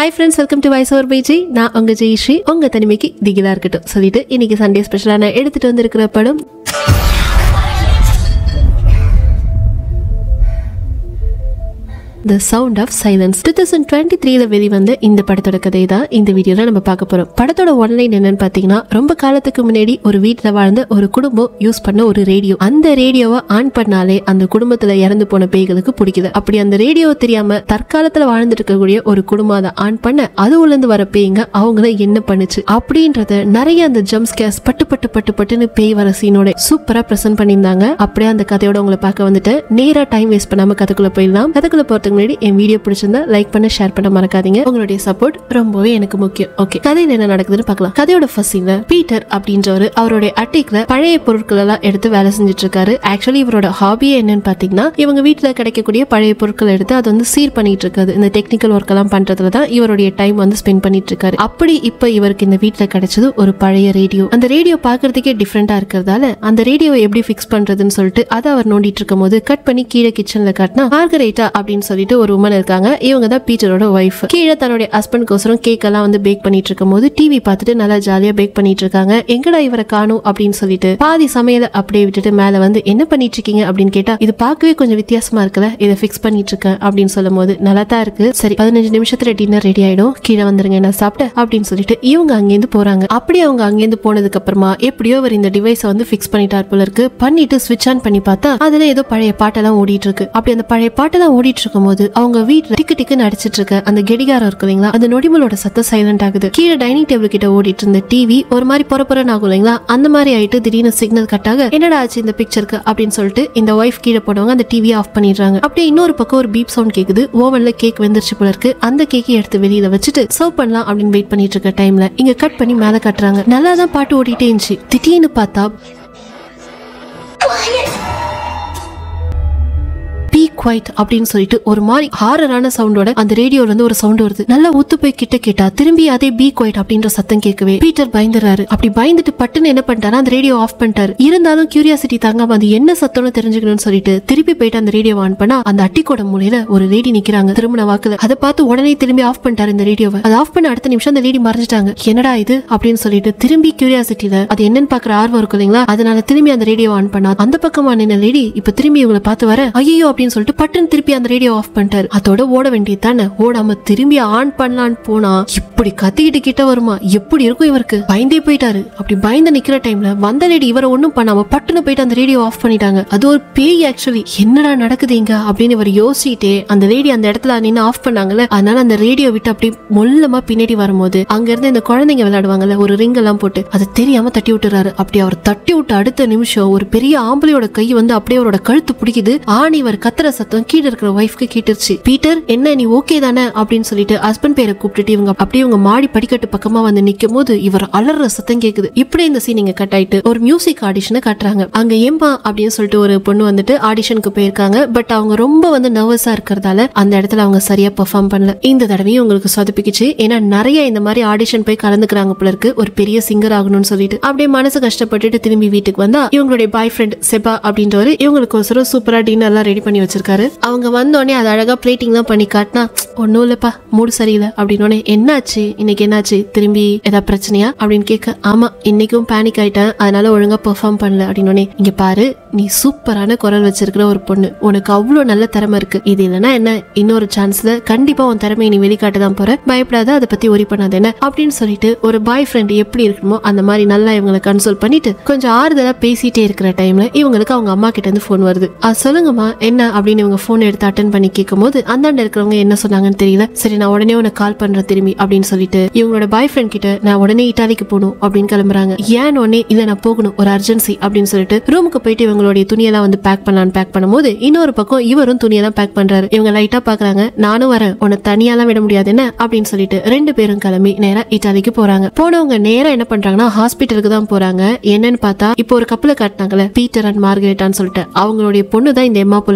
hi friends welcome to voice over பைஜி நான் உங்க ஜெயஸ்ரீ உங்க தனிமைக்கு திகிலா இருக்கட்டும் சொல்லிட்டு இன்னைக்கு சண்டே ஸ்பெஷலான எடுத்துட்டு வந்திருக்கிற படம் the sound of silence two thousand twenty த்ரீல வெளிவந்த இந்த படத்தோட கதை தான் இந்த வீடியோல நம்ம பார்க்க போறோம் படத்தோட ஒன்லைன் என்னன்னு பாத்தீங்கன்னா ரொம்ப காலத்துக்கு முன்னாடி ஒரு வீட்டுல வாழ்ந்த ஒரு குடும்பம் யூஸ் பண்ண ஒரு ரேடியோ அந்த ரேடியோவை ஆன் பண்ணாலே அந்த குடும்பத்துல இறந்து போன பேய்களுக்கு பிடிக்குது அப்படி அந்த ரேடியோ தெரியாம தற்காலத்துல வாழ்ந்துட்டு இருக்கக்கூடிய ஒரு குடும்பம் அதை ஆன் பண்ண அது உள்ள வர பேய்ங்க அவங்கள என்ன பண்ணுச்சு அப்படின்றத நிறைய அந்த ஜம்ப் ஸ்கேர்ஸ் பட்டு பட்டு பட்டு பட்டுன்னு பேய் வர சீனோட சூப்பரா பிரசன்ட் பண்ணியிருந்தாங்க அப்படியே அந்த கதையோட உங்களை பார்க்க வந்துட்டு நேரா டைம் வேஸ்ட் பண்ணாம கதைக்குள்ள போயிடலாம் கதைக்குள்ள போறதுக்கு முன்னாடி என் வீடியோ பிடிச்சிருந்தா லைக் பண்ண ஷேர் பண்ண மறக்காதீங்க உங்களுடைய சப்போர்ட் ரொம்பவே எனக்கு முக்கியம் ஓகே கதையில என்ன நடக்குதுன்னு பார்க்கலாம் கதையோட ஃபர்ஸ்ட் சீன்ல பீட்டர் அப்படின்றவர் அவருடைய அட்டிக்ல பழைய பொருட்கள் எல்லாம் எடுத்து வேலை செஞ்சுட்டு இருக்காரு ஆக்சுவலி இவரோட ஹாபியே என்னன்னு பாத்தீங்கன்னா இவங்க வீட்டுல கிடைக்கக்கூடிய பழைய பொருட்கள் எடுத்து அதை வந்து சீர் பண்ணிட்டு இருக்காது இந்த டெக்னிக்கல் ஒர்க் எல்லாம் பண்றதுல தான் இவருடைய டைம் வந்து ஸ்பெண்ட் பண்ணிட்டு இருக்காரு அப்படி இப்ப இவருக்கு இந்த வீட்டுல கிடைச்சது ஒரு பழைய ரேடியோ அந்த ரேடியோ பாக்குறதுக்கே டிஃப்ரெண்டா இருக்கிறதால அந்த ரேடியோ எப்படி ஃபிக்ஸ் பண்றதுன்னு சொல்லிட்டு அதை அவர் நோண்டிட்டு இருக்கும் போது கட் பண்ணி கீழே கிச்சன்ல காட்டினா மார்கரேட்டா அப்படின்னு சொல்லிட்டு ஒரு உமன் இருக்காங்க இவங்க தான் பீட்டரோட ஒய்ஃப் கீழே தன்னுடைய ஹஸ்பண்ட்கோசரம் கேக் எல்லாம் வந்து பேக் பண்ணிட்டு இருக்கும் போது டிவி பார்த்துட்டு நல்லா ஜாலியா பேக் பண்ணிட்டு இருக்காங்க எங்கடா இவரை காணும் அப்படின்னு சொல்லிட்டு பாதி சமையல அப்படியே விட்டுட்டு மேல வந்து என்ன பண்ணிட்டு இருக்கீங்க அப்படின்னு கேட்டா இது பார்க்கவே கொஞ்சம் வித்தியாசமா இருக்குல்ல இதை ஃபிக்ஸ் பண்ணிட்டு இருக்கேன் அப்படின்னு சொல்லும் போது நல்லா தான் இருக்கு சரி பதினஞ்சு நிமிஷத்துல டின்னர் ரெடி ஆயிடும் கீழே வந்துருங்க நான் சாப்பிட்டேன் அப்படின்னு சொல்லிட்டு இவங்க அங்கேருந்து போறாங்க அப்படி அவங்க அங்கேருந்து போனதுக்கு அப்புறமா எப்படியோ அவர் இந்த டிவைஸை வந்து ஃபிக்ஸ் பண்ணிட்டார் போல இருக்கு பண்ணிட்டு ஸ்விட்ச் ஆன் பண்ணி பார்த்தா அதுல ஏதோ பழைய பாட்டெல்லாம் ஓடிட்டு இருக்கு அப்படி அந்த பழைய பாட்டெல்லாம் ஓடிட்டு இருக்கும் போது அவங்க வீட்டுல டிக்கு டிக்குன்னு அடிச்சிட்டு இருக்க அந்த கெடிகாரம் இருக்கு இல்லைங்களா அந்த நொடிமலோட சத்தம் சைலண்ட் ஆகுது கீழே டைனிங் டேபிள் கிட்ட ஓடிட்டு இருந்த டிவி ஒரு மாதிரி பொறப்பொறன்னு ஆகும் இல்லைங்களா அந்த மாதிரி ஆயிட்டு திடீர்னு சிக்னல் கட் ஆக என்னடா ஆச்சு இந்த பிக்சருக்கு அப்படின்னு சொல்லிட்டு இந்த ஒய்ஃப் கீழே போனவங்க அந்த டிவியை ஆஃப் பண்ணிடுறாங்க அப்படியே இன்னொரு பக்கம் ஒரு பீப் சவுண்ட் கேக்குது ஓவன்ல கேக் வெந்துருச்சு போல இருக்கு அந்த கேக்கை எடுத்து வெளியில வச்சுட்டு சர்வ் பண்ணலாம் அப்படின்னு வெயிட் பண்ணிட்டு இருக்க டைம்ல இங்க கட் பண்ணி மேல கட்டுறாங்க நல்லா தான் பாட்டு ஓடிட்டே இருந்துச்சு திடீர்னு பார்த்தா பீ குவைட் அப்படின்னு சொல்லிட்டு ஒரு மாதிரி ஹாரரான சவுண்டோட அந்த ரேடியோல இருந்து ஒரு சவுண்ட் வருது நல்லா ஒத்து போய் கிட்ட கேட்டா திரும்பி அதே பீ குவைட் அப்படின்ற சத்தம் கேட்கவே பீட்டர் பயந்துறாரு அப்படி பயந்துட்டு பட்டுன்னு என்ன பண்ணிட்டாரு அந்த ரேடியோ ஆஃப் பண்ணிட்டாரு இருந்தாலும் கியூரியாசிட்டி தாங்காம அது என்ன சத்தம்னு தெரிஞ்சுக்கணும்னு சொல்லிட்டு திருப்பி போயிட்டு அந்த ரேடியோ ஆன் பண்ணா அந்த அட்டிக்கோட மூலையில ஒரு லேடி நிக்கிறாங்க திருமண வாக்குல அதை பார்த்து உடனே திரும்பி ஆஃப் பண்ணிட்டாரு இந்த ரேடியோவை அதை ஆஃப் பண்ண அடுத்த நிமிஷம் அந்த லேடி மறைஞ்சிட்டாங்க என்னடா இது அப்படின்னு சொல்லிட்டு திரும்பி கியூரியாசிட்டியில அது என்னன்னு பாக்குற ஆர்வம் இருக்கும் இல்லைங்களா அதனால திரும்பி அந்த ரேடியோ ஆன் பண்ணா அந்த பக்கமா நின்ன லேடி இப்ப திரும்பி இவங்களை பார்த்து வர ஐயோ அப்படின்னு சொல்லிட்டு பட்டுன்னு திருப்பி அந்த ரேடியோ ஆஃப் பண்ணிட்டாரு அதோட ஓட வேண்டியது தானே ஓடாம திரும்பி ஆன் பண்ணலான்னு போனா இப்படி கத்திக்கிட்டு கிட்ட வருமா எப்படி இருக்கும் இவருக்கு பயந்தே போயிட்டாரு அப்படி பயந்து நிக்கிற டைம்ல வந்த லேடி இவரை ஒண்ணும் பண்ணாம பட்டுன்னு போயிட்டு அந்த ரேடியோ ஆஃப் பண்ணிட்டாங்க அது ஒரு பேய் ஆக்சுவலி என்னடா நடக்குது இங்க அப்படின்னு இவர் யோசிச்சுட்டே அந்த லேடி அந்த இடத்துல நின்று ஆஃப் பண்ணாங்கல்ல அதனால அந்த ரேடியோ விட்டு அப்படி மொல்லமா பின்னாடி வரும்போது அங்க இருந்து இந்த குழந்தைங்க விளையாடுவாங்கல்ல ஒரு ரிங் எல்லாம் போட்டு அதை தெரியாம தட்டி விட்டுறாரு அப்படி அவர் தட்டி விட்ட அடுத்த நிமிஷம் ஒரு பெரிய ஆம்பளையோட கை வந்து அப்படியே அவரோட கழுத்து பிடிக்குது ஆணி இவர் கத்துற சத்தம் கீழே இருக்கிற ஒய்ஃப்க்கு கேட்டுருச்சு பீட்டர் என்ன நீ ஓகே தானே அப்படின்னு சொல்லிட்டு ஹஸ்பண்ட் பேரை கூப்பிட்டுட்டு இவங்க அப்படியே இவங்க மாடி படிக்கட்டு பக்கமா வந்து நிக்கும் போது இவர் அலற சத்தம் கேக்குது இப்படி இந்த சீன் இங்க கட் ஆயிட்டு ஒரு மியூசிக் ஆடிஷனை காட்டுறாங்க அங்க ஏம்பா அப்படின்னு சொல்லிட்டு ஒரு பொண்ணு வந்துட்டு ஆடிஷனுக்கு போயிருக்காங்க பட் அவங்க ரொம்ப வந்து நர்வஸா இருக்கிறதால அந்த இடத்துல அவங்க சரியா பெர்ஃபார்ம் பண்ணல இந்த தடவையும் உங்களுக்கு சொதப்பிக்குச்சு ஏன்னா நிறைய இந்த மாதிரி ஆடிஷன் போய் கலந்துக்கிறாங்க போல இருக்கு ஒரு பெரிய சிங்கர் ஆகணும்னு சொல்லிட்டு அப்படியே மனசு கஷ்டப்பட்டுட்டு திரும்பி வீட்டுக்கு வந்தா இவங்களுடைய பாய் ஃப்ரெண்ட் செபா அப்படின்றவர் இவங்களுக்கு ஒரு சூப்பரா டின்னர் எல்லாம் ரெடி பண்ணி வச்சிருக்காரு அவங்க வந்தோடனே அதை அழகா பிளேட்டிங் தான் பண்ணி காட்டினா ஒன்றும் இல்லப்பா மூடு சரியில்லை அப்படின்னு என்னாச்சு இன்னைக்கு என்னாச்சு திரும்பி ஏதாவது பிரச்சனையா அப்படின்னு கேட்க ஆமா இன்னைக்கும் பேனிக் ஆயிட்டேன் அதனால ஒழுங்கா பெர்ஃபார்ம் பண்ணல அப்படின்னு இங்க பாரு நீ சூப்பரான குரல் வச்சிருக்கிற ஒரு பொண்ணு உனக்கு அவ்வளோ நல்ல திறமை இருக்கு இது இல்லைன்னா என்ன இன்னொரு சான்ஸ்ல கண்டிப்பா உன் திறமையை நீ வெளிக்காட்ட தான் போற பயப்படாத அதை பத்தி ஒரி பண்ணாத என்ன அப்படின்னு சொல்லிட்டு ஒரு பாய் ஃப்ரெண்ட் எப்படி இருக்கணுமோ அந்த மாதிரி நல்லா இவங்களை கன்சோல் பண்ணிட்டு கொஞ்சம் ஆறுதலா பேசிட்டே இருக்கிற டைம்ல இவங்களுக்கு அவங்க அம்மா கிட்ட இருந்து ஃபோன் வருது "ஆ, சொல்லுங்கம்மா என்ன அப்படின்னு இவங்க ஃபோன் எடுத்து அட்டன் பண்ணி கேட்கும்போது அந்தாண்ட இருக்கிறவங்க என்ன சொன்னாங்கன்னு தெரியல சரி நான் உடனே உனக்கு கால் பண்றேன் திரும்பி அப்படின்னு சொல்லிட்டு இவங்களோட பாய் ஃப்ரெண்ட் கிட்ட நான் உடனே இட்டாலிக்கு போகணும் அப்படின்னு கிளம்புறாங்க ஏன் உடனே இல்ல நான் போகணும் ஒரு அர்ஜென்சி அப்படின்னு சொல்லிட்டு ரூமுக்கு போயிட்டு இவங்களுடைய துணியெல்லாம் வந்து பேக் பண்ணலான்னு பேக் பண்ணும்போது இன்னொரு பக்கம் இவரும் துணியெல்லாம் பேக் பண்றாரு இவங்க லைட்டா பாக்குறாங்க நானும் வரேன் உன்னை தனியாலாம் விட முடியாது என்ன அப்படின்னு சொல்லிட்டு ரெண்டு பேரும் கிளம்பி நேரா இட்டாலிக்கு போறாங்க போனவங்க நேரா என்ன பண்றாங்கன்னா ஹாஸ்பிட்டலுக்கு தான் போறாங்க என்னன்னு பார்த்தா இப்போ ஒரு கப்பல காட்டினாங்கல்ல பீட்டர் அண்ட் மார்கரெட்டான்னு சொல்லிட்டு அவங்களுடைய பொண்ணு தான் இந்த எம்மா போல இருக்கு சோ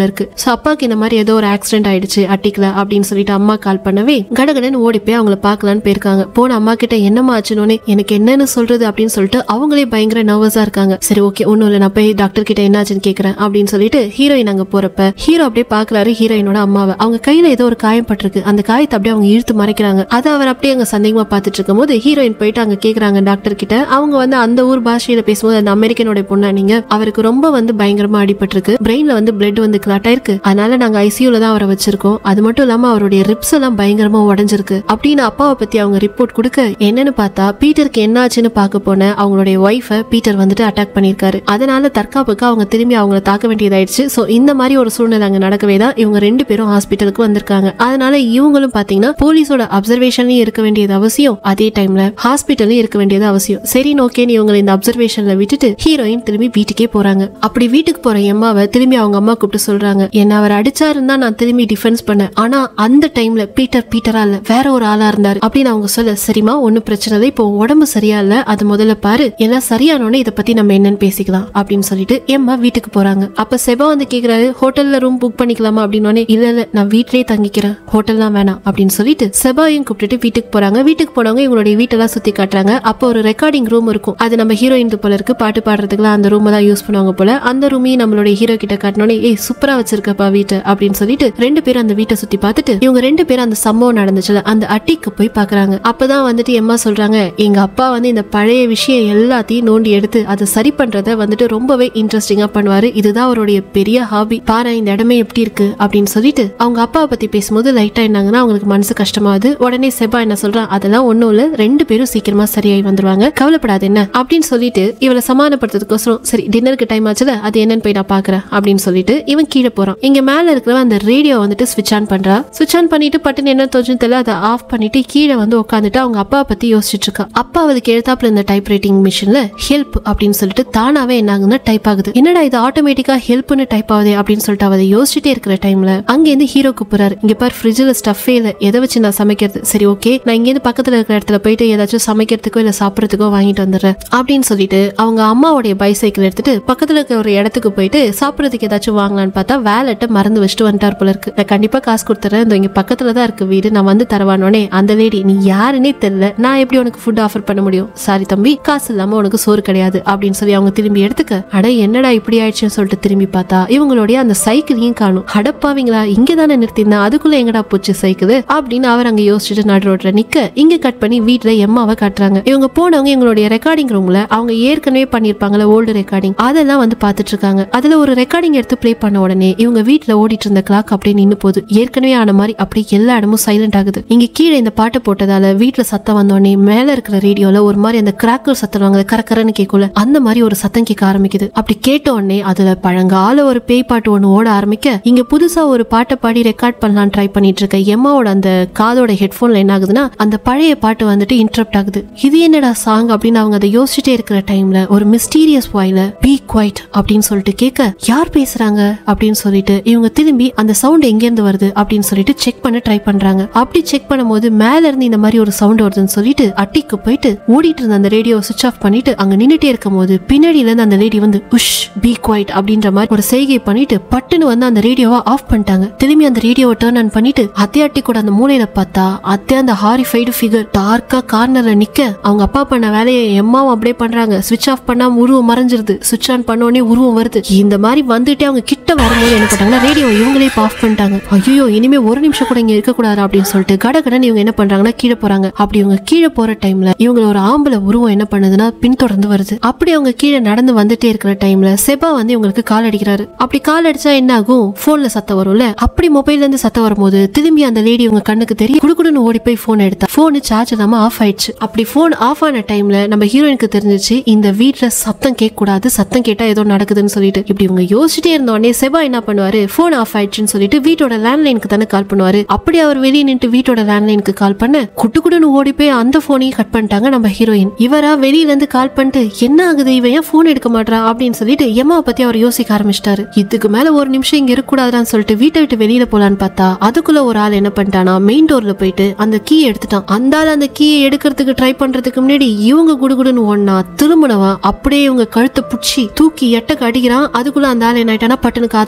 சோ அப்பாக்கு இந்த மாதிரி ஏதோ ஒரு ஆக்சிடென்ட் ஆயிடுச்சு அட்டிக்கல அப்படின்னு சொல்லிட்டு அம்மா கால் பண்ணவே கடகடன்னு ஓடி போய் அவங்கள பார்க்கலான்னு போயிருக்காங்க போன அம்மா கிட்ட என்னம்மா ஆச்சுனோனே எனக்கு என்னன்னு சொல்றது அப்படின்னு சொல்லிட்டு அவங்களே பயங்கர நர்வஸா இருக்காங்க சரி ஓகே ஒன்னும் இல்ல நான் போய் டாக்டர் கிட்ட என்னாச்சுன்னு கேக்குறேன் அப்படின்னு சொல்லிட்டு ஹீரோயின் அங்க போறப்ப ஹீரோ அப்படியே பாக்குறாரு ஹீரோயினோட அம்மாவை அவங்க கையில ஏதோ ஒரு காயம் பட்டிருக்கு அந்த காயத்தை அப்படியே அவங்க இழுத்து மறைக்கிறாங்க அதை அவர் அப்படியே அங்க சந்தேகமா பார்த்துட்டு இருக்கும்போது ஹீரோயின் போயிட்டு அங்க கேக்குறாங்க டாக்டர் கிட்ட அவங்க வந்து அந்த ஊர் பாஷையில பேசும்போது அந்த அமெரிக்கனோட பொண்ணா நீங்க அவருக்கு ரொம்ப வந்து பயங்கரமா அடிபட்டிருக்கு பிரெயின்ல வந்து பிளட் வந்து கிளாட் ஆயிருக்கு அதனால நாங்க ஐசியூல தான் அவரை வச்சிருக்கோம் அது மட்டும் இல்லாம அவருடைய ரிப்ஸ் எல்லாம் பயங்கரமா உடஞ்சிருக்கு அப்படின்னு அப்பாவை பத்தி அவங்க ரிப்போர்ட் கொடுக்க என்னன்னு பார்த்தா பீட்டருக்கு என்னாச்சுன்னு பார்க்க போன அவங்களுடைய ஒய்ஃபை பீட்டர் வந்துட்டு அட்டாக் பண்ணிருக்காரு அதனால தற்காப்புக்கு அவங்க திரும்பி அவங்கள தாக்க வேண்டியதாயிடுச்சு சோ இந்த மாதிரி ஒரு சூழ்நிலை அங்க நடக்கவே தான் இவங்க ரெண்டு பேரும் ஹாஸ்பிட்டலுக்கு வந்திருக்காங்க அதனால இவங்களும் பாத்தீங்கன்னா போலீஸோட அப்சர்வேஷன்லயும் இருக்க வேண்டியது அவசியம் அதே டைம்ல ஹாஸ்பிட்டலும் இருக்க வேண்டியது அவசியம் சரி ஓகேன்னு இவங்களை இந்த அப்சர்வேஷன்ல விட்டுட்டு ஹீரோயின் திரும்பி வீட்டுக்கே போறாங்க அப்படி வீட்டுக்கு போற எம்மாவை திரும்பி அவங்க அம்மா கூப்பிட்டு சொல்றாங்க என்ன அவர் அடிச்சாருன்னு தான் நான் திரும்பி டிஃபென்ஸ் பண்ணேன் ஆனா அந்த டைம்ல பீட்டர் பீட்டரா இல்ல வேற ஒரு ஆளா இருந்தாரு அப்படின்னு அவங்க சொல்ல சரிமா ஒன்னும் பிரச்சனை இல்லை இப்போ உடம்பு சரியா இல்ல அது முதல்ல பாரு எல்லாம் சரியானோடனே இதை பத்தி நம்ம என்னன்னு பேசிக்கலாம் அப்படின்னு சொல்லிட்டு எம்மா வீட்டுக்கு போறாங்க அப்ப செபா வந்து கேக்குறாரு ஹோட்டல்ல ரூம் புக் பண்ணிக்கலாமா அப்படின்னு இல்ல இல்ல நான் வீட்லயே தங்கிக்கிறேன் ஹோட்டல்லாம் வேணாம் அப்படின்னு சொல்லிட்டு செபாவையும் கூப்பிட்டுட்டு வீட்டுக்கு போறாங்க வீட்டுக்கு போனவங்க இவங்களுடைய வீட்டெல்லாம் சுத்தி காட்டுறாங்க அப்போ ஒரு ரெக்கார்டிங் ரூம் இருக்கும் அது நம்ம ஹீரோயின் போல இருக்கு பாட்டு பாடுறதுக்குலாம் அந்த ரூம் தான் யூஸ் பண்ணுவாங்க போல அந்த ரூமையும் நம்மளுடைய ஹீரோ கிட்ட காட்டினோடனே ஏய் சூப்பரா வச்சிருக்கப்பா வீட்டை அப்படின்னு சொல்லிட்டு ரெண்டு பேரும் அந்த வீட்டை சுத்தி பார்த்துட்டு இவங்க ரெண்டு பேரும் அந்த சம்பவம் நடந்துச்சுல அந்த அட்டிக்கு போய் பாக்குறாங்க அப்பதான் வந்துட்டு எம்மா சொல்றாங்க எங்க அப்பா வந்து இந்த பழைய விஷயம் எல்லாத்தையும் நோண்டி எடுத்து அதை சரி பண்றத வந்துட்டு ரொம்பவே இன்ட்ரெஸ்டிங்கா பண்ணுவாரு இதுதான் அவருடைய பெரிய ஹாபி பாரு இந்த இடமே எப்படி இருக்கு அப்படின்னு சொல்லிட்டு அவங்க அப்பாவை பத்தி பேசும்போது லைட்டா என்னாங்கன்னா அவங்களுக்கு மனசு கஷ்டமாகுது உடனே செபா என்ன சொல்றான் அதெல்லாம் ஒண்ணும் இல்ல ரெண்டு பேரும் சீக்கிரமா சரியாகி வந்துருவாங்க கவலைப்படாது என்ன அப்படின்னு சொல்லிட்டு இவளை சமாதானப்படுத்துறதுக்கோசரம் சரி டின்னருக்கு டைம் ஆச்சுல அது என்னன்னு போய் நான் பாக்குறேன் அப்படின்னு சொல்லிட்டு இவன் கீழே போறான் இங்க மேல இருக்கிறவன் அந்த ரேடியோ வந்துட்டு ஸ்விட்ச் ஆன் பண்றா ஸ்விட்ச் ஆன் பண்ணிட்டு பட்டுன்னு என்ன தோச்சுன்னு தெரியல அதை ஆஃப் பண்ணிட்டு கீழே வந்து உட்காந்துட்டு அவங்க அப்பாவை பத்தி யோசிச்சுட்டு இருக்கா அப்பா அவளுக்கு எழுத்தாப்புல இந்த டைப் ரைட்டிங் மிஷின்ல ஹெல்ப் அப்படின்னு சொல்லிட்டு தானாவே என்ன ஆகுதுன்னா டைப் ஆகுது என்னடா இது ஆட்டோமேட்டிக்கா ஹெல்ப்னு டைப் ஆகுது அப்படின்னு சொல்லிட்டு அவ அதை யோசிச்சுட்டே இருக்கிற டைம்ல அங்கேருந்து ஹீரோ கூப்பிடுறாரு இங்க பாரு ஃப்ரிட்ஜில் ஸ்டஃபே இல்ல எதை வச்சு நான் சமைக்கிறது சரி ஓகே நான் இங்கேருந்து பக்கத்துல இருக்கிற இடத்துல போயிட்டு ஏதாச்சும் சமைக்கிறதுக்கோ இல்ல சாப்பிடறதுக்கோ வாங்கிட்டு வந்துடுறேன் அப்படின்னு சொல்லிட்டு அவங்க அம்மாவுடைய பைசைக்கிள் எடுத்துட்டு பக்கத்துல இருக்க ஒரு இடத்துக்கு போயிட்டு சாப்பிடறதுக்கு ஏதாச்சும் வாங்கலாம்னு பார்த்தா வேலட்டை மறந்து வச்சுட்டு வந்துட்டார் போல இருக்கு நான் கண்டிப்பா காசு கொடுத்துறேன் இந்த இங்க பக்கத்துல தான் இருக்கு வீடு நான் வந்து தரவானோனே அந்த லேடி நீ யாருன்னே தெரியல நான் எப்படி உனக்கு ஃபுட் ஆஃபர் பண்ண முடியும் சாரி தம்பி காசு இல்லாம உனக்கு சோறு கிடையாது அப்படின்னு சொல்லி அவங்க திரும்பி எடுத்துக்க அட என்னடா இப்படி ஆயிடுச்சுன்னு சொல்லிட்டு திரும்பி பார்த்தா இவங்களுடைய அந்த சைக்கிளையும் காணும் அடப்பாவீங்களா இங்க தானே நிறுத்திருந்தேன் அதுக்குள்ள எங்கடா போச்சு சைக்கிள் அப்படின்னு அவர் அங்க யோசிச்சுட்டு நடு ரோட்ல நிக்க இங்க கட் பண்ணி வீட்டுல எம்மாவை காட்டுறாங்க இவங்க போனவங்க எங்களுடைய ரெக்கார்டிங் ரூம்ல அவங்க ஏற்கனவே பண்ணிருப்பாங்கல்ல ஓல்டு ரெக்கார்டிங் அதெல்லாம் வந்து பாத்துட்டு இருக்காங்க அதுல ஒரு ரெக்கார்டிங் எடுத்து ப்ளே பண்ண உடனே இவங்க வீட்ல ஓடிட்டு இருந்த கிளாக் அப்படியே நின்னு போகுது ஏற்கனவே ஆன மாதிரி அப்படியே எல்லா இடமும் சைலண்ட் ஆகுது இங்க கீழே இந்த பாட்டை போட்டதால வீட்ல சத்தம் வந்த உடனே மேல இருக்கிற ரேடியோல ஒரு மாதிரி அந்த கிராக்கர் சத்தம் வாங்க கரக்கரன்னு கேட்கல அந்த மாதிரி ஒரு சத்தம் கேட்க ஆரம்பிக்குது அப்படி கேட்ட உடனே அதுல பழங்கால ஒரு பேய் பாட்டு ஒண்ணு ஓட ஆரம்பிக்க இங்க புதுசா ஒரு பாட்டை பாடி ரெக்கார்ட் பண்ணலாம் ட்ரை பண்ணிட்டு இருக்க எம்மாவோட அந்த காதோட ஹெட்போன்ல என்ன ஆகுதுன்னா அந்த பழைய பாட்டு வந்துட்டு இன்டரப்ட் ஆகுது இது என்னடா சாங் அப்படின்னு அவங்க அதை யோசிச்சுட்டே இருக்கிற டைம்ல ஒரு மிஸ்டீரியஸ் வாயில பி குவைட் அப்படின்னு சொல்லிட்டு கேட்க யார் பேசுறாங்க அப்படின்னு சொல்லிட்டு இவங்க திரும்பி அந்த சவுண்ட் எங்க இருந்து வருது அப்படின்னு சொல்லிட்டு செக் பண்ண ட்ரை பண்றாங்க அப்படி செக் பண்ணும்போது மேல இருந்து இந்த மாதிரி ஒரு சவுண்ட் வருதுன்னு சொல்லிட்டு அட்டிக்கு போயிட்டு ஓடிட்டு இருந்த அந்த ரேடியோ சுவிச் ஆஃப் பண்ணிட்டு அங்க நின்னுட்டே இருக்கும் போது பின்னாடியில இருந்து அந்த லேடி வந்து உஷ் பி குவைட் அப்படின்ற மாதிரி ஒரு செய்கை பண்ணிட்டு பட்டுன்னு வந்து அந்த ரேடியோவை ஆஃப் பண்ணிட்டாங்க திரும்பி அந்த ரேடியோவை டேர்ன் ஆன் பண்ணிட்டு அத்தை அட்டி கூட அந்த மூலையில பார்த்தா அத்தை அந்த ஹாரிஃபைடு ஃபிகர் டார்க்கா கார்னர்ல நிக்க அவங்க அப்பா பண்ண வேலையை எம்மாவும் அப்படியே பண்றாங்க சுவிச் ஆஃப் பண்ணாம உருவம் மறைஞ்சிருது சுவிச் ஆன் பண்ண உடனே உருவம் வருது இந்த மாதிரி வந்துட்டு அவங்க கிட்ட வரும்போது என்ன பண்ணாங்கன்னா ரேடியோ இவங்களே இப்ப ஆஃப் பண்ணிட்டாங்க ஐயோ இனிமே ஒரு நிமிஷம் கூட இங்க இருக்க கூடாது அப்படின்னு சொல்லிட்டு கடகடன் இவங்க என்ன பண்றாங்கன்னா கீழே போறாங்க அப்படி இவங்க கீழே போற டைம்ல இவங்க ஒரு ஆம்பளை உருவம் என்ன பண்ணுதுன்னா பின்தொடர்ந்து வருது அப்படி அவங்க கீழே நடந்து வந்துட்டே இருக்கிற டைம்ல செபா வந்து இவங்களுக்கு கால் அடிக்கிறாரு அப்படி கால் அடிச்சா என்ன ஆகும் போன்ல சத்தம் வரும்ல அப்படி மொபைல்ல இருந்து சத்தம் வரும்போது திரும்பி அந்த லேடி உங்க கண்ணுக்கு தெரியும் குடுக்குடுன்னு ஓடி போய் போன் எடுத்தா போன் சார்ஜ் இல்லாம ஆஃப் ஆயிடுச்சு அப்படி போன் ஆஃப் ஆன டைம்ல நம்ம ஹீரோயினுக்கு தெரிஞ்சிச்சு இந்த வீட்ல சத்தம் கேட்க கூடாது சத்தம் கேட்டா ஏதோ நடக்குதுன்னு சொல்லிட்டு இப்படி இவங்க யோசிச்சுட்டே இருந்த உடனே செபா என்ன பண்ணுவாரு போன் ஆஃப் ஆயிடுச்சுன்னு சொல்லிட்டு வீட்டோட லேண்ட்லைனுக்கு தானே கால் பண்ணுவாரு அப்படி அவர் வெளியே நின்று வீட்டோட லேண்ட்லைனுக்கு கால் பண்ண குட்டு குடுன்னு ஓடி போய் அந்த போனையும் கட் பண்ணிட்டாங்க நம்ம ஹீரோயின் இவரா வெளியில இருந்து கால் பண்ணிட்டு என்ன ஆகுது இவன் ஏன் போன் எடுக்க மாட்டா அப்படின்னு சொல்லிட்டு எம்மாவை பத்தி அவர் யோசிக்க ஆரம்பிச்சிட்டாரு இதுக்கு மேல ஒரு நிமிஷம் இங்க இருக்க கூடாதான்னு சொல்லிட்டு வீட்டை விட்டு வெளியில போலான்னு பார்த்தா அதுக்குள்ள ஒரு ஆள் என்ன பண்ணிட்டானா மெயின் டோர்ல போயிட்டு அந்த கீ எடுத்துட்டான் அந்த ஆள் அந்த கீயை எடுக்கிறதுக்கு ட்ரை பண்றதுக்கு முன்னாடி இவங்க குடுகுடுன்னு ஓடினா திரும்பினவன் அப்படியே இவங்க கழுத்தை புடிச்சு தூக்கி எட்டக்கு அடிக்கிறான் அதுக்குள்ள அந்த ஆள் என்ன ஆயிட்டானா பட்டுன்னு காத்துல மறைஞ்சிட்டான்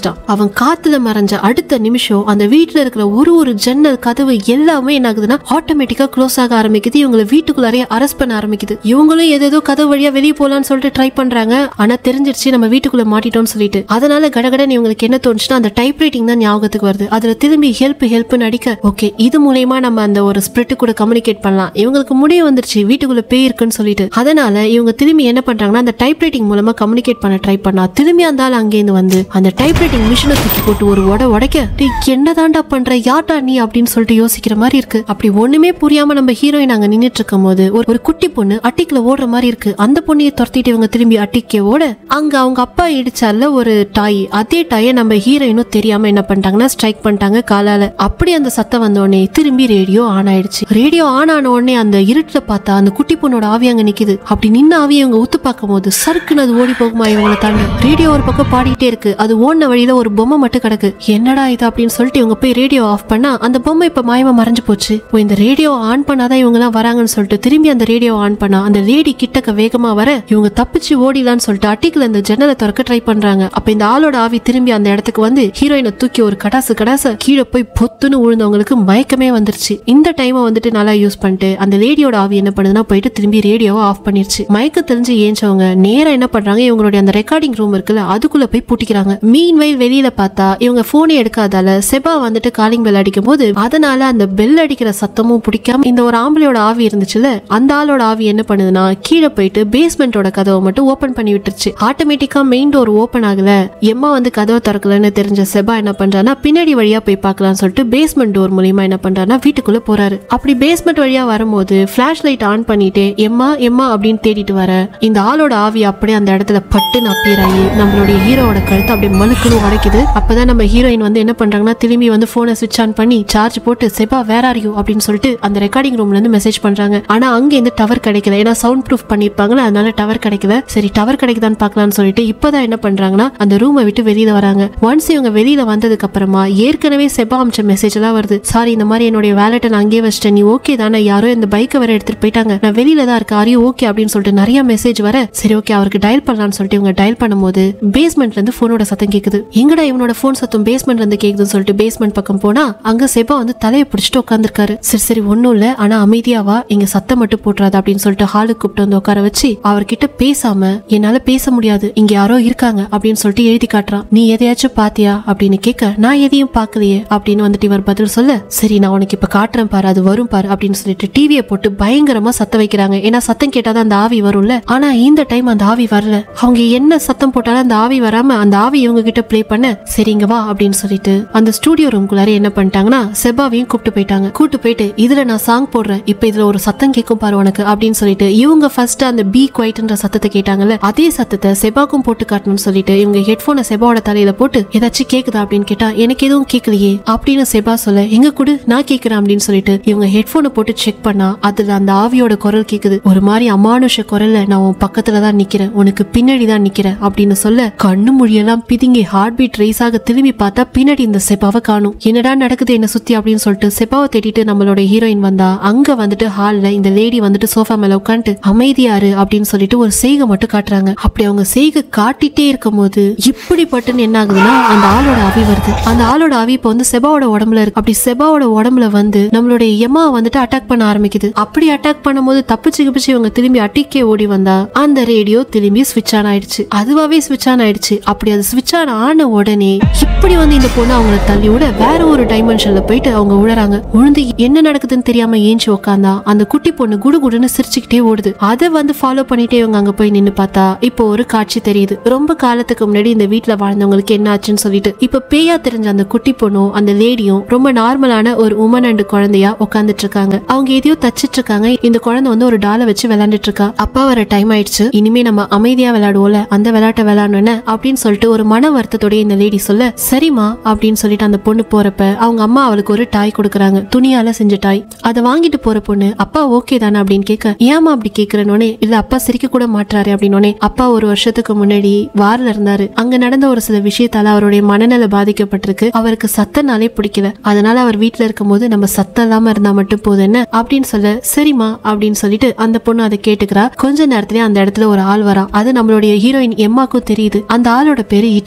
ஆரம்பிச்சிட்டான் அவன் காத்துல மறைஞ்ச அடுத்த நிமிஷம் அந்த வீட்டுல இருக்கிற ஒரு ஒரு ஜன்னல் கதவு எல்லாமே என்ன ஆகுதுன்னா ஆட்டோமேட்டிக்கா க்ளோஸ் ஆக ஆரம்பிக்குது இவங்களை வீட்டுக்குள்ளாரே அரெஸ்ட் பண்ண ஆரம்பிக்குது இவங்களும் ஏதேதோ கதவு வழியா வெளியே போலான்னு சொல்லிட்டு ட்ரை பண்றாங்க ஆனா தெரிஞ்சிருச்சு நம்ம வீட்டுக்குள்ள மாட்டிட்டோம்னு சொல்லிட்டு அதனால கடகடன் இவங்களுக்கு என்ன தோணுச்சுன்னா அந்த டைப் ரைட்டிங் தான் ஞாபகத்துக்கு வருது அதுல திரும்பி ஹெல்ப் ஹெல்ப்னு அடிக்க ஓகே இது மூலயமா நம்ம அந்த ஒரு ஸ்பிரிட் கூட கம்யூனிகேட் பண்ணலாம் இவங்களுக்கு முடிவு வந்துருச்சு வீட்டுக்குள்ள பேய் இருக்குன்னு சொல்லிட்டு அதனால இவங்க திரும்பி என்ன பண்றாங்கன்னா அந்த டைப் ரைட்டிங் மூலமா கம்யூனிகேட் பண்ண ட்ரை பண்ணா திரும்பி அந்த ஆள் அங்கேருந்து வந்து அந்த டைப் ரைட்டிங் மிஷினை தூக்கி போட்டு ஒரு உட உடைக்க "டேய், என்னதான்டா பண்ற யார்டா நீ அப்படின்னு சொல்லிட்டு யோசிக்கிற மாதிரி இருக்கு அப்படி ஒண்ணுமே புரியாம நம்ம ஹீரோயின் அங்க நின்னுட்டு இருக்கும் போது ஒரு ஒரு குட்டி பொண்ணு அட்டிக்குள்ள ஓடுற மாதிரி இருக்கு அந்த பொண்ணையை துரத்திட்டு இவங்க திரும்பி அட்டிக்க ஓட அங்க அவங்க அப்பா இடிச்சால ஒரு டாய் அதே டாயை நம்ம ஹீரோயினும் தெரியாம என்ன பண்ணிட்டாங்கன்னா ஸ்ட்ரைக் பண்ணிட்டாங்க காலால அப்படி அந்த சத்தம் வந்த உடனே திரும்பி ரேடியோ ஆன் ஆயிடுச்சு ரேடியோ ஆன் ஆன உடனே அந்த இருட்டுல பார்த்தா அந்த குட்டி பொண்ணோட ஆவி அங்க நிக்குது அப்படி நின்ன ஆவியை இவங்க ஊத்து பார்க்கும் போது சறுக்குன்னு அது ஓடி போகுமா இவங்களை தாண்டி ரேடியோ ஒரு பக்கம் பாடிட்டே இருக்கு அது ஓடின வழியில ஒரு பொம்மை மட்டும் கிடக்கு என்னடா இது அப்படின்னு சொல்லிட்டு இவங்க போய் ரேடியோ ஆஃப் பண்ணா அந்த பொம்மை இப்ப மாயமா மறைஞ்சு போச்சு ஓ, இந்த ரேடியோ ஆன் பண்ணாதான் இவங்க எல்லாம் வராங்கன்னு சொல்லிட்டு திரும்பி அந்த ரேடியோ ஆன் பண்ணா அந்த லேடி கிட்டக்க வேகமா வர இவங்க தப்பிச்சு ஓடிலான்னு சொல்லிட்டு அட்டிக்குல அந்த ஜன்னலை திறக்க ட்ரை பண்றாங்க அப்ப இந்த ஆளோட ஆவி திரும்பி அந்த இடத்துக்கு வந்து ஹீரோயினை தூக்கி ஒரு கடாசு கடாச கீழே போய் பொத்துன்னு விழுந்தவங்களுக்கு மயக்கமே வந்துருச்சு இந்த டைமை வந்துட்டு நல்லா யூஸ் பண்ணிட்டு அந்த லேடியோட ஆவி என்ன பண்ணுதுன்னா போயிட்டு திரும்பி ரேடியோவை ஆஃப் பண்ணிருச்சு மயக்க தெரிஞ்சு ஏஞ்சவங்க நேரா என்ன பண்றாங்க இவங்களுடைய அந்த ரெக்கார்டிங் ரூம் இருக்குல்ல அதுக்குள்ள போய் பூட்டிக்கிறாங்க மீன் வயல் வெளியில பார்த்தா இவங்க போனே எடுக்காதால செபா வந்துட்டு காலிங் பெல் அடிக்கும் போது அதனால அந்த பெல் அடிக்கிற சத்தமும் பிடிக்காம இந்த ஒரு ஆம்பளையோட ஆவி இருந்துச்சுல அந்த ஆளோட ஆவி என்ன பண்ணுதுன்னா கீழே போயிட்டு பேஸ்மெண்டோட கதவை மட்டும் ஓபன் பண்ணி விட்டுருச்சு ஆட்டோமேட்டிக்கா மெயின் டோர் ஓபன் ஆகல எம்மா வந்து கதவை திறக்கலன்னு தெரிஞ்ச செபா என்ன பண்றான்னா பின்னாடி வழியா போய் பார்க்கலாம்னு சொல்லிட்டு பேஸ்மெண்ட் டோர் மூலியமா என்ன பண்றாருன்னா வீட்டுக்குள்ள போறாரு அப்படி பேஸ்மெண்ட் வழியா வரும்போது ஃபிளாஷ் லைட் ஆன் பண்ணிட்டு எம்மா எம்மா அப்படின்னு தேடிட்டு வர இந்த ஆளோட ஆவி அப்படியே அந்த இடத்துல பட்டுன்னு அப்பியர் ஆகி நம்மளுடைய ஹீரோவோட கழுத்தை அப்படியே மலுக்குன்னு உடைக்குது அப்பதான் நம்ம ஹீரோயின் வந்து என்ன பண்றாங்கன்னா திரும்பி வந்து போனை சுவிச் ஆன் பண்ணி சார்ஜ் போட்டு செபா வேற ஆரியும் அப்படின்னு சொல்லிட்டு அந்த ரெக்கார்டிங் ரூம்ல இருந்து மெசேஜ் பண்றாங்க ஆனா அங்க இருந்து டவர் கிடைக்கல ஏன்னா சவுண்ட் ப்ரூஃப் பண்ணிருப்பாங்களா அதனால டவர் கிடைக்கல சரி டவர் கிடைக்குதான்னு பார்க்கலாம்னு சொல்லிட்டு இப்பதான் என்ன பண்றாங்கன்னா அந்த ரூமை விட்டு வெளியில வராங்க ஒன்ஸ் இவங்க வெளியில வந்ததுக்கு அப்புறமா ஏற்கனவே செபா அமிச்ச மெசேஜ் எல்லாம் வருது சாரி இந்த மாதிரி என்னுடைய வேலட்டை நான் அங்கேயே வச்சிட்டேன் நீ ஓகே தானே யாரோ இந்த பைக்கை வேற எடுத்துட்டு போயிட்டாங்க நான் வெளியில தான் இருக்கேன் ஆரியோ ஓகே அப்படின்னு சொல்லிட்டு நிறைய மெசேஜ் வர சரி ஓகே அவருக்கு டயல் பண்ணலாம்னு சொல்லிட்டு இவங்க டயல் பண்ணும்போது பேஸ்மெண்ட்ல இருந்து போனோட சத்தம் கேக்குது எங்கடா இவனோட போன் சத்தம் பேஸ்மெண்ட்ல இருந்து கேக்குதுன்னு சொல்லிட்டு பேஸ்மெண்ட் பக்கம் போனா அங்க செபா வந்து தலையை பிடிச்சிட்டு உட்காந்துருக்காரு சரி சரி ஒண்ணும் இல்ல ஆனா அமைதியாவா இங்க சத்தம் மட்டும் போட்டுறாது அப்படின்னு சொல்லிட்டு ஹாலுக்கு கூப்பிட்டு வந்து உட்கார வச்சு அவர்கிட்ட பேசாம என்னால பேச முடியாது இங்க யாரோ இருக்காங்க அப்படின்னு சொல்லிட்டு எழுதி காட்டுறான் நீ எதையாச்சும் பாத்தியா அப்படின்னு கேட்க நான் எதையும் பார்க்கலையே அப்படின்னு வந்துட்டு இவர் பதில் சொல்ல சரி நான் உனக்கு இப்ப காட்டுறேன் பாரு அது வரும் பாரு அப்படின்னு சொல்லிட்டு டிவியை போட்டு பயங்கரமா சத்தம் வைக்கிறாங்க ஏன்னா சத்தம் கேட்டாதான் அந்த ஆவி வரும்ல ஆனா இந்த டைம் அந்த ஆவி வரல அவங்க என்ன சத்தம் போட்டாலும் அந்த ஆவி வராம அந்த ஆவி இவங்க கிட்ட ப்ளே பண்ண சரிங்க வா அப்படின்னு சொல்லிட்டு அந்த ஸ்டூடியோ ரூம்குள்ளார என்ன பண்ணிட்டாங்கன்னா செபாவையும் கூப்பிட்டு போயிட்டாங்க கூப்பிட்டு போயிட்டு இதுல நான் சாங் போடுறேன் இப்ப இதுல ஒரு சத்தம் கேட்கும் பாரு உனக்கு அப்படின்னு சொல்லிட்டு இவங்க ஃபர்ஸ்ட் அந்த பி குவைட்ன்ற சத்தத்தை கேட்டாங்கல்ல அதே சத்தத்தை செபாக்கும் போட்டு காட்டணும்னு சொல்லிட்டு இவங்க ஹெட்போனை செபாவோட தலையில போட்டு ஏதாச்சும் கேக்குதா அப்படின்னு கேட்டா எனக்கு எதுவும் கேட்கலையே அப்படின்னு செபா சொல்ல எங்க கூட நான் கேக்குறேன் அப்படின்னு சொல்லிட்டு இவங்க ஹெட்போனை போட்டு செக் பண்ணா அதுல அந்த ஆவியோட குரல் கேக்குது ஒரு மாதிரி அமானுஷ குரல்ல நான் உன் பக்கத்துல தான் நிக்கிறேன் உனக்கு பின்னாடி தான் நிக்கிறேன் அப்படின்னு சொல்ல கண்ணு மொழியெல்லாம் பிதுங்கி ஹார்ட் பீட் ரைஸ் ஆக திரும்பி பார்த்தா பின்னாடி இந்த செபாவை காணும் என்னடா நடக்குது என்ன சுத்தி அப்படின்னு சொல்லிட்டு செபாவை தேடிட்டு நம்மளோட ஹீரோயின் வந்தா அங்க வந்துட்டு ஹால்ல இந்த லேடி வந்துட்டு சோஃபா மேல உட்காந்துட்டு அமைதியாரு அப்படின்னு சொல்லிட்டு ஒரு செய்கை மட்டும் காட்டுறாங்க அப்படி அவங்க செய்கை காட்டிட்டே இருக்கும்போது இப்படி பட்டுன்னு என்ன ஆகுதுன்னா அந்த ஆளோட ஆவி வருது அந்த ஆளோட ஆவி இப்ப வந்து செபாவோட உடம்புல இருக்கு அப்படி செபாவோட உடம்புல வந்து நம்மளுடைய எம்மா வந்துட்டு அட்டாக் பண்ண ஆரம்பிக்குது அப்படி அட்டாக் பண்ணும்போது தப்பிச்சு கிப்பிச்சு இவங்க திரும்பி அட்டிக்கே ஓடி வந்தா அந்த ரேடியோ திரும்பி ஸ்விட்ச் ஆன் ஆயிடுச்சு அதுவாவே ஸ்விட்ச் ஆன் ஆயிடுச்சு அப்படி அது ஸ்விட்ச் ஆன் ஆன உடனே இப்படி வந்து இந்த பொண்ணு அவங்கள தள்ளி விட வேற ஒரு டைமென்ஷன்ல போயிட்டு அவங்க விழுறாங்க விழுந்து என்ன நடக்குதுன்னு தெரியாம ஏஞ்சி உட்காந்தா அந்த குட்டி பொண்ணு குடு குடுன்னு சிரிச்சுக்கிட்டே ஓடுது அதை வந்து ஃபாலோ பண்ணிட்டே இவங்க அங்க போய் நின்னு பார்த்தா இப்போ ஒரு காட்சி தெரியுது ரொம்ப காலத்துக்கு முன்னாடி இந்த வீட்ல வாழ்ந்தவங்களுக்கு என்ன ஆச்சுன்னு சொல்லிட்டு இப்ப பேயா தெரிஞ்ச அந்த குட்டி பொண்ணும் அந்த லேடியும் ரொம்ப நார்மலான ஒரு உமன் அண்ட் குழந்தையா உட்காந்துட்டு இருக்காங்க அவங்க எதையோ தச்சிட்டு இருக்காங்க இந்த குழந்தை வந்து ஒரு டாலை வச்சு விளையாண்டுட்டு இருக்கா அப்பா வர டைம் ஆயிடுச்சு இனிமே நம்ம அமைதியா விளையாடுவோம்ல அந்த விளையாட்டை விளையாடணும்னு அப்படின்னு சொல்லிட்டு ஒரு மன வருத்தத்தோட இந்த லேடி சொல்ல சரிம்மா அப்படின்னு சொல்லிட்டு அந்த பொண்ணு போறப்ப அவங்க அம்மா அவளுக்கு ஒரு டாய் கொடுக்குறாங்க துணியால செஞ்ச டாய் அதை வாங்கிட்டு போற பொண்ணு அப்பா ஓகே தானே அப்படின்னு கேட்க ஏமா அப்படி கேக்குறனோனே இல்ல அப்பா சிரிக்க கூட மாட்டாரு அப்படின்னோடனே அப்பா ஒரு வருஷத்துக்கு முன்னாடி வார்ல இருந்தாரு அங்க நடந்த ஒரு சில விஷயத்தால அவருடைய மனநல பாதிக்கப்பட்டிருக்கு அவருக்கு சத்தனாலே பிடிக்கல அதனால அவர் வீட்ல இருக்கும்போது நம்ம சத்தம் இல்லாம இருந்தா மட்டும் போதும் என்ன அப்படின்னு சொல்ல சரிம்மா அப்படின்னு சொல்லிட்டு அந்த பொண்ணு அதை கேட்டுக்கிறா கொஞ்ச நேரத்திலே அந்த இடத்துல ஒரு ஆள் வரா அது நம்மளுடைய ஹீரோயின் எம்மாக்கும் தெரியுது அந்த ஆளோட பேரு ஈட்டோர் அவ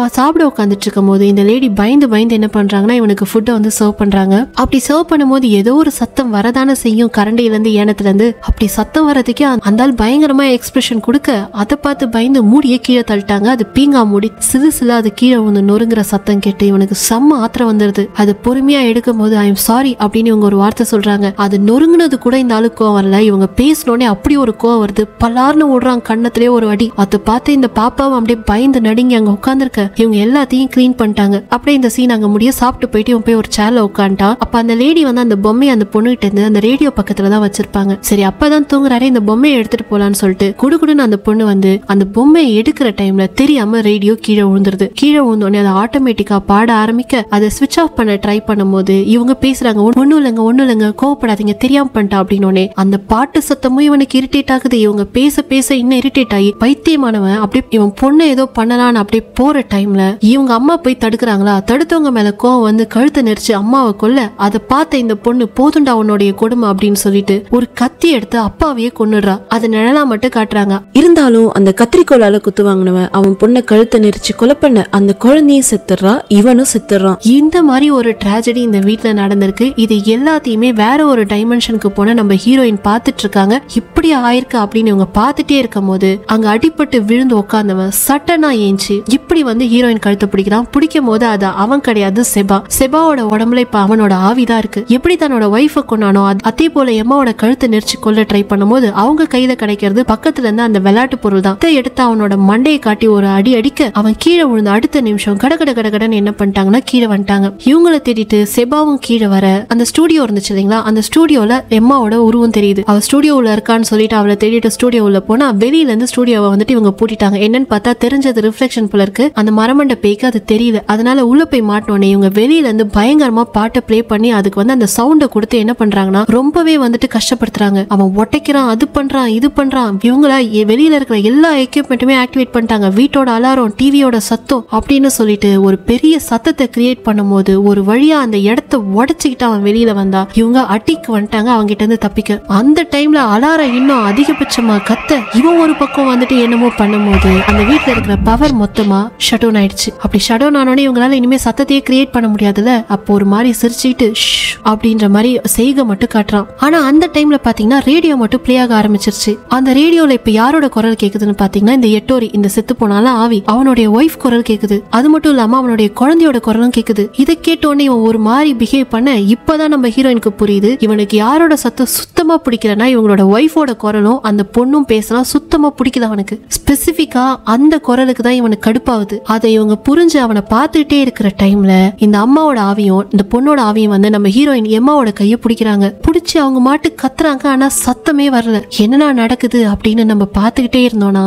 சாப்பிட உட்காந்துட்டு இருக்கும் போது இந்த லேடி பயந்து பயந்து என்ன பண்றாங்கன்னா இவனுக்கு ஃபுட்டை வந்து சர்வ் பண்றாங்க அப்படி சர்வ் பண்ணும்போது ஏதோ ஒரு சத்தம் வரதானே செய்யும் கரண்டில இருந்து ஏனத்துல இருந்து அப்படி சத்தம் வரதுக்கே அந்த- அந்த ஆள் பயங்கரமா எக்ஸ்பிரஷன் கொடுக்க அதை பார்த்து பயந்து மூடியே கீழே தள்ளிட்டாங்க அது பீங்கா மூடி சிலு சிலு அது கீழே வந்து நொறுங்குற சத்தம் கேட்டு இவனுக்கு செம்ம ஆத்திரம் வந்துருது அது பொறுமையா எடுக்கும் போது ஐ எம் சாரி அப்படின்னு இவங்க ஒரு வார்த்தை சொல்றாங்க அது நொறுங்குனது கூட இந்த ஆளுக்கு கோவம் வரல இவங்க பேசினோடனே அப்படி ஒரு கோவம் வருது பலார்னு ஓடுறான் கண்ணத்திலே ஒரு அடி அதை பார்த்து இந்த பாப்பாவும் அப்படியே பயந்து நடுங்கி அங்க உட்காந்துருக்க இவங்க எல்லாத்தையும் க்ளீன் பண்ணிட்டாங்க அப்படியே இந்த சீன் அங்க முடிய சாப்பிட்டு போயிட்டு இவன் போய் ஒரு சேர்ல உட்காந்துட்டான் அப்ப அந்த லேடி வந்து அந்த பொம்மையை அந்த பொண்ணுகிட்ட இருந்து அந்த ரேடியோ பக்கத்துல தான் வச்சிருப்பாங்க சரி அப்பதான் தூங்குறாரே இந்த பொம்மையை எடுத்துட்டு போலான்னு சொல்லிட்டு குடுகுடுன்னு அந்த பொண்ணு வந்து அந்த பொம்மையை எடுக்கிற டைம்ல தெரியாம ரேடியோ கீழே விழுந்துருது கீழே விழுந்தோடனே அதை ஆட்டோமேட்டிக்கா பாட ஆரம்பிக்க அதை ஸ்விட்ச் ஆஃப் பண்ண ட்ரை பண்ணும்போது இவங்க பேசுறாங்க ஒன்னும் இல்லைங்க ஒன்னும் இல்லைங்க கோவப்படாதீங்க தெரியாம பண்ணிட்டா அப்படின்னோடனே அந்த பாட்டு சத்தமும் இவனுக்கு இரிட்டேட் ஆகுது இவங்க பேச பேச இன்னும் இரிட்டேட் ஆகி பைத்தியமானவன் அப்படியே இவன் பொண்ணை ஏதோ பண்ணலான்னு அப்படியே போற டைம்ல இவங்க அம்மா போய் தடுக்கிறாங்களா தடுத்தவங்க மேல கோவம் வந்து கழுத்தை நெரிச்சு அம்மாவை கொல்ல அதை பார்த்த இந்த பொண்ணு போதுண்டா உன்னுடைய கொடுமை அப்படின்னு சொல்லிட்டு ஒரு கத்தி எடுத்து அப்பாவையே கொன்னுடுறா அதை நிழலா மட்டும் காட்டுறாங்க இருந்தாலும் அந்த கத்திரிக்கோலால குத்து வாங்கினவன் அவன் பொண்ணை கழுத்தை நெரிச்சு கொலை பண்ண அந்த குழந்தையும் செத்துடுறா இவனும் செத்துடுறான் இந்த மாதிரி ஒரு ட்ராஜடி இந்த வீட்ல நடந்திருக்கு இது எல்லாத்தையுமே வேற ஒரு டைமென்ஷனுக்கு போன நம்ம ஹீரோயின் பார்த்துட்டு இருக்காங்க இப்படி ஆயிருக்கு அப்படின்னு இவங்க பார்த்துட்டே இருக்கும் போது அங்க அடிபட்டு விழுந்து உட்கார்ந்தவன் சட்டனா ஏஞ்சி இப்படி வந்து ஹீரோயின் கழுத்தை பிடிக்கிறான் பிடிக்கும் போது அது அவன் கிடையாது செபா செபாவோட உடம்புல இப்ப அவனோட ஆவிதான் இருக்கு எப்படி தன்னோட ஒய்ஃபை கொண்டானோ அது- அதே போல எம்மாவோட கழுத்தை நெரிச்சு கொல்ல ட்ரை பண்ணும்போது அவங்க கையில கிடைக்கிறது பக்கத்துல இருந்து அந்த விளையாட்டு பொருள் தான் இதை எடுத்து அவனோட மண்டையை காட்டி ஒரு அடி அடிக்க அவன் கீழே விழுந்த அடுத்த நிமிஷம் கட கட கட கடன்னு என்ன பண்ணிட்டாங்கன்னா கீழே வந்துட்டாங்க இவங்கள தேடிட்டு செபாவும் கீழே வர அந்த ஸ்டூடியோ இருந்துச்சு இல்லைங்களா அந்த ஸ்டூடியோல எம்மாவோட உருவம் தெரியுது அவ ஸ்டூடியோல இருக்கான்னு சொல்லிட்டு அவளை தேடிட்டு ஸ்டூடியோ உள்ள போனா வெளியில இருந்து ஸ்டூடியோவை வந்துட்டு இவங்க பூட்டிட்டாங்க என்னன்னு பார்த்தா தெரிஞ்சது ரிஃப்ளெக்ஷன் போல இருக்கு அந்த மரமண்ட பேய்க்கு அது தெரியல அதனால உள்ள போய் மாட்டோன்னே இவங்க வெளியில இருந்து பயங்கரமா பாட்டை ப்ளே பண்ணி அதுக்கு வந்து அந்த சவுண்டை கொடுத்து என்ன பண்றாங்கன்னா ரொம்பவே வந்துட்டு கஷ்டப்படுத்துறாங்க அவன் ஒட்டைக்கிறான் அது பண்றான் இது பண்றான் இவங்கள எ- வெளியில இருக்கிற எல்லா எக்யூப்மெண்ட்டுமே ஆக்டிவேட் பண்ணிட்டாங்க வீட்டோட அலாரம் டிவியோட சத்தம் அப்படின்னு சொல்லிட்டு ஒரு பெரிய சத்தத்தை கிரியேட் பண்ணும்போது ஒரு வழியா அந்த இடத்த உடைச்சுக்கிட்டு அவன் வெளியில வந்தா இவங்க அட்டிக்கு வந்துட்டாங்க அவங்க கிட்ட இருந்து தப்பிக்க அந்த டைம்ல அலாரம் இன்னும் அதிகபட்சமா கத்த இவன் ஒரு பக்கம் வந்துட்டு என்னமோ பண்ணும்போது அந்த வீட்ல இருக்கிற பவர் மொத்தமா ஷட் டவுன் ஆயிடுச்சு அப்படி ஷட் டவுன் ஆனோடனே இவங்களால இனிமே சத்தத்தையே கிரியேட் பண்ண முடியாதுல்ல அப்போ ஒரு மாதிரி சிரிச்சுக்கிட்டு "ஷ்" அப்படின்ற மாதிரி செய்கை மட்டும் காட்டுறான் ஆனா அந்த டைம்ல பாத்தீங்கன்னா ரேடியோ மட்டும் ப்ளே ஆக ஆரம்பிச்சிருச்சு அந்த ரேடியோல இப்ப யாரோட குரல் கேக்குதுன்னு பாத்தீங்கன்னா இந்த எட்டோரி இந்த செத்து போனால ஆவி அவனுடைய ஒய்ஃப் குரல் கேக்குது அது மட்டும் இல்லாம அவனுடைய குழந்தையோட குரலும் கேக்குது இதை கேட்டோடனே இவன் ஒரு மாதிரி பிஹேவ் பண்ண இப்பதான் நம்ம ஹீரோயினுக்கு புரியுது இவனுக்கு யாரோட சத்தம் சுத்தமா பிடிக்கலன்னா இவங்களோட ஒய்ஃபோட குரலும் அந்த பொண்ணும் பேசலாம் சுத்தமா பிடிக்குது அவனுக்கு ஸ்பெசிபிக்கா அந்த குரலுக்கு தான் இவனுக்கு கடுப்பாகுது அதை இவங்க புரிஞ்சு அவனை பார்த்துட்டே இருக்கிற டைம்ல இந்த அம்மாவோட ஆவியும் இந்த பொண்ணோட ஆவியும் வந்து நம்ம ஹீரோயின் எம்மாவோட கையை பிடிக்கிறாங்க பிடிச்சி அவங்க மாட்டு கத்துறாங்க ஆனா சத்தமே வரல என்னடா நடக்குது அப்படின்னு நம்ம பார்த்துக்கிட்டே இருந்தோம்னா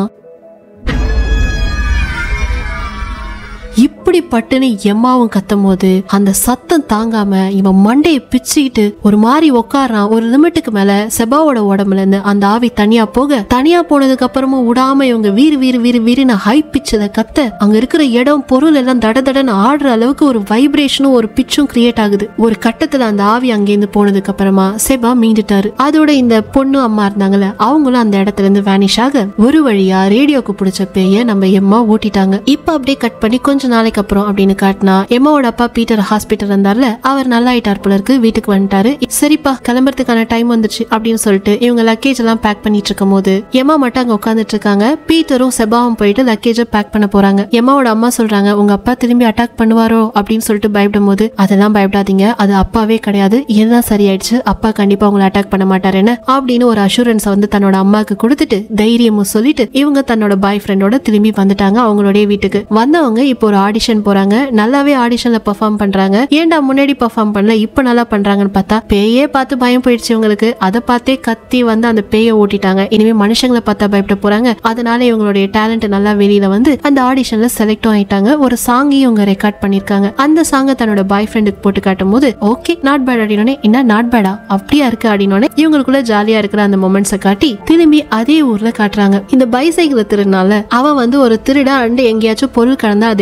இப்படி பட்டுன்னு எம்மாவும் கத்தும் போது அந்த சத்தம் தாங்காம இவன் மண்டையை பிச்சுக்கிட்டு ஒரு மாதிரி உட்காரான் ஒரு லிமிட்டுக்கு மேல செபாவோட உடம்புல இருந்து அந்த ஆவி தனியா போக தனியா போனதுக்கு அப்புறமும் விடாம இவங்க வீறு வீறு வீறு வீறுன்னு ஹை பிச்சத கத்த அங்க இருக்கிற இடம் பொருள் எல்லாம் தட தடன்னு ஆடுற அளவுக்கு ஒரு வைப்ரேஷனும் ஒரு பிச்சும் கிரியேட் ஆகுது ஒரு கட்டத்துல அந்த ஆவி அங்கேருந்து போனதுக்கு அப்புறமா செபா மீண்டுட்டாரு அதோட இந்த பொண்ணு அம்மா இருந்தாங்கல்ல அவங்களும் அந்த இடத்துல இருந்து வேனிஷ் ஆக ஒரு வழியா ரேடியோக்கு பிடிச்ச பேய நம்ம எம்மா ஓட்டிட்டாங்க இப்ப அப்படியே கட் பண்ணி கொஞ்ச நாளைக்கு அப்புறம் அப்படின்னு காட்டினா எம்மாவோட அப்பா பீட்டர் ஹாஸ்பிட்டல் இருந்தார்ல அவர் நல்லா ஆயிட்டார் போல இருக்கு வீட்டுக்கு வந்துட்டாரு சரிப்பா கிளம்புறதுக்கான டைம் வந்துச்சு அப்படின்னு சொல்லிட்டு இவங்க லக்கேஜ் எல்லாம் பேக் பண்ணிட்டு இருக்கும் போது எம்மா மட்டும் அங்க உட்காந்துட்டு இருக்காங்க பீட்டரும் செபாவும் போயிட்டு லக்கேஜ பேக் பண்ண போறாங்க எம்மாவோட அம்மா சொல்றாங்க உங்க அப்பா திரும்பி அட்டாக் பண்ணுவாரோ அப்படின்னு சொல்லிட்டு பயப்படும் போது அதெல்லாம் பயப்படாதீங்க அது அப்பாவே கிடையாது எல்லாம் சரியாயிடுச்சு அப்பா கண்டிப்பா உங்களை அட்டாக் பண்ண மாட்டாருன்னு அப்படின்னு ஒரு அஷூரன்ஸ் வந்து தன்னோட அம்மாக்கு கொடுத்துட்டு தைரியமும் சொல்லிட்டு இவங்க தன்னோட பாய் ஃப்ரெண்டோட திரும்பி வந்துட்டாங்க அவங்களுடைய வீட்டுக்கு வந்தவங்க இப்போ ஒரு ஆடிஷன் போறாங்க நல்லாவே ஆடிஷன்ல பெர்ஃபார்ம் பண்றாங்க ஏன்டா முன்னாடி பெர்ஃபார்ம் பண்ணல இப்ப நல்லா பண்றாங்கன்னு பார்த்தா பேயே பார்த்து பயம் போயிடுச்சு இவங்களுக்கு அதை பார்த்தே கத்தி வந்து அந்த பேயை ஓட்டிட்டாங்க இனிமே மனுஷங்களை பார்த்தா பயப்பட போறாங்க அதனால இவங்களுடைய டேலண்ட் நல்லா வெளியில வந்து அந்த ஆடிஷன்ல செலக்டும் ஆயிட்டாங்க ஒரு சாங்கையும் இவங்க ரெக்கார்ட் பண்ணிருக்காங்க அந்த சாங்கை தன்னோட பாய் ஃப்ரெண்டுக்கு போட்டு காட்டும் போது ஓகே நாட் பேட் அப்படின்னே என்ன நாட் பேடா அப்படியா இருக்கு அப்படின்னோடனே இவங்களுக்குள்ள ஜாலியா இருக்கிற அந்த மொமெண்ட்ஸை காட்டி திரும்பி அதே ஊர்ல காட்டுறாங்க இந்த பைசைக்கிள் திருநாள அவன் வந்து ஒரு திருடா அண்டு எங்கேயாச்சும் பொருள் கடந்தா அதை எடுத்துட்டு போறான்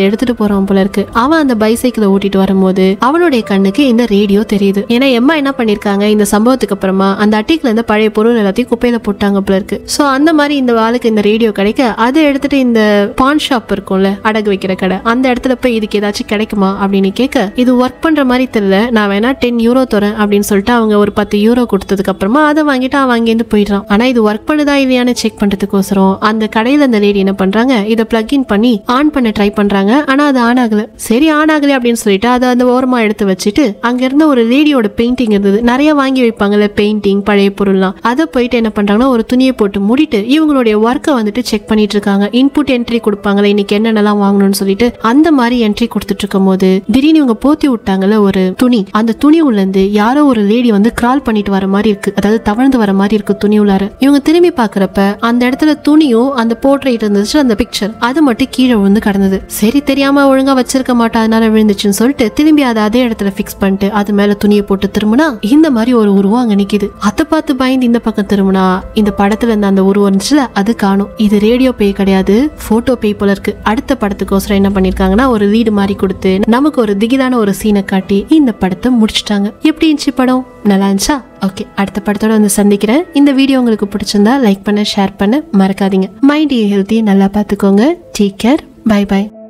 வரவன் போல இருக்கு அவன் அந்த பைசைக்கிளை ஓட்டிட்டு வரும்போது அவனுடைய கண்ணுக்கு இந்த ரேடியோ தெரியுது ஏன்னா எம்மா என்ன பண்ணிருக்காங்க இந்த சம்பவத்துக்கு அப்புறமா அந்த அட்டிக்குல இருந்த பழைய பொருள் எல்லாத்தையும் குப்பையில போட்டாங்க போல இருக்கு சோ அந்த மாதிரி இந்த ஆளுக்கு இந்த ரேடியோ கிடைக்க அதை எடுத்துட்டு இந்த பான் ஷாப் இருக்கும்ல அடகு வைக்கிற கடை அந்த இடத்துல போய் இதுக்கு ஏதாச்சும் கிடைக்குமா அப்படின்னு கேட்க இது ஒர்க் பண்ற மாதிரி தெரியல நான் வேணா டென் யூரோ தரேன் அப்படின்னு சொல்லிட்டு அவங்க ஒரு பத்து யூரோ கொடுத்ததுக்கு அப்புறமா அதை வாங்கிட்டு அவன் அங்கேருந்து போயிடுறான் ஆனா இது ஒர்க் பண்ணுதா இல்லையான்னு செக் பண்றதுக்கோசரம் அந்த கடையில அந்த லேடி என்ன பண்றாங்க இதை பிளக் இன் பண்ணி ஆன் பண்ண ட்ரை பண்றாங்க ஆனா அது ஆன் ஆகல சரி ஆன் ஆகல அப்படின்னு சொல்லிட்டு அதை அந்த ஓரமா எடுத்து வச்சுட்டு அங்க இருந்த ஒரு லேடியோட பெயிண்டிங் இருந்தது நிறைய வாங்கி வைப்பாங்கல்ல பெயிண்டிங் பழைய பொருள்லாம் அதை போயிட்டு என்ன பண்றாங்கன்னா ஒரு துணியை போட்டு மூடிட்டு இவங்களுடைய ஒர்க்கை வந்துட்டு செக் பண்ணிட்டு இருக்காங்க இன்புட் என்ட்ரி கொடுப்பாங்களே இன்னைக்கு என்னென்னலாம் வாங்கணும்னு சொல்லிட்டு அந்த மாதிரி என்ட்ரி கொடுத்துட்டு இருக்கும் போது திடீர்னு இவங்க போத்தி விட்டாங்கல்ல ஒரு துணி அந்த துணி உள்ள இருந்து யாரோ ஒரு லேடி வந்து கிரால் பண்ணிட்டு வர மாதிரி இருக்கு அதாவது தவழ்ந்து வர மாதிரி இருக்கு துணி உள்ளார இவங்க திரும்பி பாக்குறப்ப அந்த இடத்துல துணியும் அந்த போர்ட்ரேட் இருந்துச்சு அந்த பிக்சர் அது மட்டும் கீழே விழுந்து கிடந்தது சரி தெரியாம ஒழுங்கா வச்சிருக்க மாட்டா அதனால விழுந்துச்சுன்னு சொல்லிட்டு திரும்பி அதை அதே இடத்துல ஃபிக்ஸ் பண்ணிட்டு அது மேல துணியை போட்டு திரும்பினா இந்த மாதிரி ஒரு உருவம் அங்க நிக்குது அதை பார்த்து பயந்து இந்த பக்கம் திரும்பினா இந்த படத்துல இருந்த அந்த உருவம் இருந்துச்சுல அது காணும் இது ரேடியோ பேய் கிடையாது போட்டோ பேய் போல இருக்கு அடுத்த படத்துக்கோசரம் என்ன பண்ணிருக்காங்கன்னா ஒரு லீடு மாதிரி கொடுத்து நமக்கு ஒரு திகிலான ஒரு சீனை காட்டி இந்த படத்தை முடிச்சிட்டாங்க எப்படி இருந்துச்சு படம் நல்லா இருந்துச்சா ஓகே அடுத்த படத்தோட வந்து சந்திக்கிறேன் இந்த வீடியோ உங்களுக்கு பிடிச்சிருந்தா லைக் பண்ண ஷேர் பண்ண மறக்காதீங்க மைண்ட் ஹெல்த்தி நல்லா பார்த்துக்கோங்க டேக் கேர் பை பை